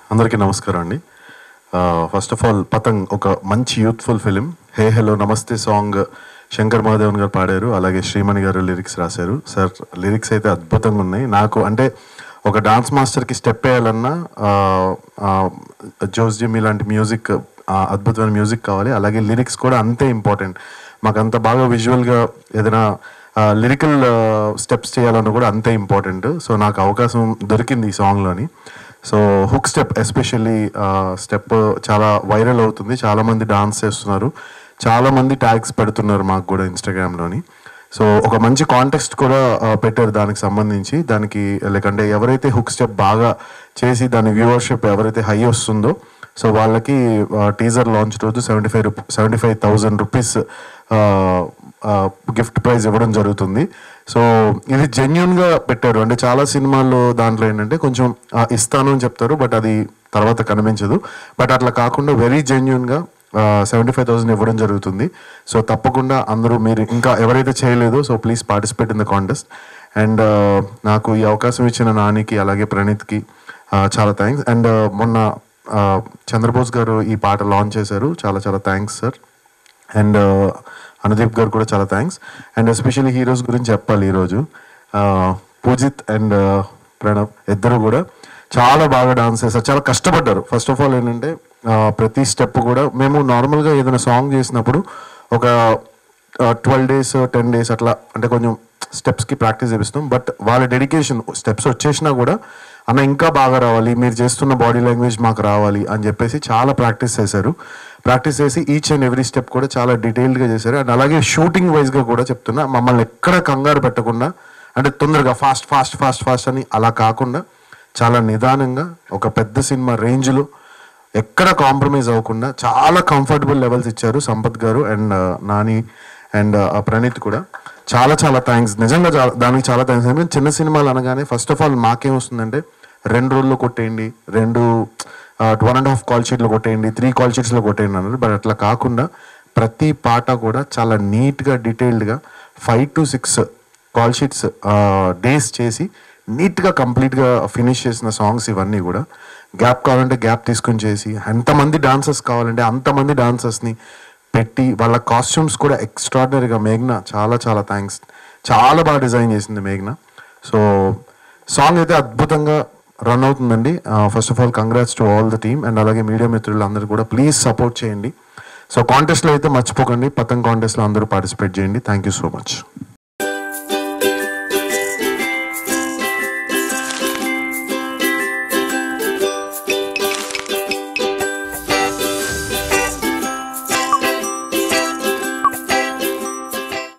అందరికీ నమస్కారం అండి ఫస్ట్ ఆఫ్ ఆల్ పతంగ్ ఒక మంచి యూత్ఫుల్ ఫిలిం హే హలో నమస్తే సాంగ్ శంకర్ మహాదేవన్ గారు పాడారు అలాగే శ్రీమణి గారు లిరిక్స్ రాశారు సార్ లిరిక్స్ అయితే అద్భుతంగా ఉన్నాయి నాకు అంటే ఒక డాన్స్ మాస్టర్కి స్టెప్ వేయాలన్నా ఆ, ఆ, జోస్ జిమ్ ఇలాంటి మ్యూజిక్ ఆ, అద్భుతమైన మ్యూజిక్ కావాలి అలాగే లిరిక్స్ కూడా అంతే ఇంపార్టెంట్ మాకు అంత బాగా విజువల్గా ఏదైనా లిరికల్ స్టెప్స్ చేయాలన్నా కూడా అంతే ఇంపార్టెంట్ సో నాకు అవకాశం దొరికింది ఈ సాంగ్లోని so hook step especially step చాలా వైరల్ అవుతుంది చాలా మంది డాన్స్ చేస్తున్నారు చాలా మంది ట్యాగ్స్ పెడుతున్నారు మాకు కూడా ఇన్స్టాగ్రామ్లోని సో ఒక మంచి కాంటెస్ట్ కూడా ఆ, పెట్టారు దానికి సంబంధించి దానికి లేకంటే ఎవరైతే హుక్ స్టెప్ బాగా చేసి దాని వ్యూవర్షిప్ ఎవరైతే హై వస్తుందో సో వాళ్ళకి టీజర్ లాంచ్ రోజు seventy five rupee seventy five thousand rupees gift prize ఇవ్వడం జరుగుతుంది సో ఇది జెన్యున్గా పెట్టారు అంటే చాలా సినిమాల్లో దాంట్లో ఏంటంటే కొంచెం ఆ, ఇస్తాను అని చెప్తారు బట్ అది తర్వాత కనిపించదు బట్ అట్లా కాకుండా వెరీ జెన్యున్గా సెవెంటీ ఫైవ్ థౌసండ్ ఇవ్వడం జరుగుతుంది సో తప్పకుండా అందరూ మీరు ఇంకా ఎవరైతే చేయలేదో so please participate in the contest and నాకు ఈ అవకాశం ఇచ్చిన నానికి అలాగే ప్రణీత్కి ఆ, చాలా థ్యాంక్స్ అండ్ మొన్న ఆ, చంద్రబోస్ గారు ఈ పాట లాంచ్ చేశారు చాలా చాలా థ్యాంక్స్ సార్ అండ్ అనుదీప్ గారు కూడా చాలా థ్యాంక్స్ అండ్ ఎస్పెషల్లీ హీరోస్ గురించి చెప్పాలి ఈరోజు ఆ, పూజిత్ అండ్ ప్రణవ్ ఇద్దరు కూడా చాలా బాగా డాన్స్ చేశారు చాలా కష్టపడ్డారు ఫస్ట్ ఆఫ్ ఆల్ ఏంటంటే ఆ, ప్రతి స్టెప్ కూడా మేము నార్మల్గా ఏదైనా సాంగ్ చేసినప్పుడు ఒక ట్వెల్వ్ డేస్ టెన్ డేస్ అట్లా అంటే కొంచెం స్టెప్స్కి ప్రాక్టీస్ చేపిస్తాం బట్ వాళ్ళ డెడికేషన్ స్టెప్స్ వచ్చేసినా కూడా అన్న ఇంకా బాగా రావాలి మీరు చేస్తున్న బాడీ లాంగ్వేజ్ మాకు రావాలి అని చెప్పేసి చాలా ప్రాక్టీస్ చేశారు ప్రాక్టీస్ చేసి ఈచ్ అండ్ ఎవ్రీ స్టెప్ కూడా చాలా డీటెయిల్డ్గా చేశారు అండ్ అలాగే షూటింగ్ వైజ్గా కూడా చెప్తున్నా మమ్మల్ని ఎక్కడ కంగారు పెట్టకుండా అంటే తొందరగా ఫాస్ట్ ఫాస్ట్ ఫాస్ట్ ఫాస్ట్ అని అలా కాకుండా చాలా నిదానంగా ఒక పెద్ద సినిమా రేంజ్లో ఎక్కడ కాంప్రమైజ్ అవ్వకుండా చాలా కంఫర్టబుల్ లెవెల్స్ ఇచ్చారు సంపత్ గారు అండ్ నాని అండ్ ప్రణీత్ కూడా చాలా చాలా థ్యాంక్స్ నిజంగా చాలా- దానికి చాలా థ్యాంక్స్ ఎందుకంటే చిన్న సినిమాలు అనగానే ఫస్ట్ ఆఫ్ ఆల్ మాకేం వస్తుందంటే రెండు రోజుల్లో కొట్టేయండి రెండు వన్ అండ్ హాఫ్ కాల్ షీట్లో కొట్టేయండి త్రీ కాల్ షీట్స్లో కొట్టేయండి అన్నారు బట్ అట్లా కాకుండా ప్రతి పాట కూడా చాలా నీట్గా డీటెయిల్డ్గా five to six call sheets days చేసి నీట్గా కంప్లీట్గా ఫినిష్ చేసిన సాంగ్స్ ఇవన్నీ కూడా గ్యాప్ కావాలంటే గ్యాప్ తీసుకుని చేసి ఎంతమంది డాన్సర్స్ కావాలంటే అంతమంది డాన్సర్స్ని పెట్టి వాళ్ళ కాస్ట్యూమ్స్ కూడా ఎక్స్ట్రాడినరీగా మేఘ్నా చాలా చాలా థ్యాంక్స్ చాలా బాగా డిజైన్ చేసింది మేఘ్నా సో సాంగ్ అయితే అద్భుతంగా రన్ అవుతుందండి first of all congrats to all the team and అలాగే మీడియా మిత్రులు అందరూ కూడా ప్లీజ్ సపోర్ట్ చేయండి సో కాంటెస్ట్లో అయితే మర్చిపోకండి పతంగ్ కాంటెస్ట్లో అందరూ పార్టిసిపేట్ చేయండి థ్యాంక్ యూ సో మచ్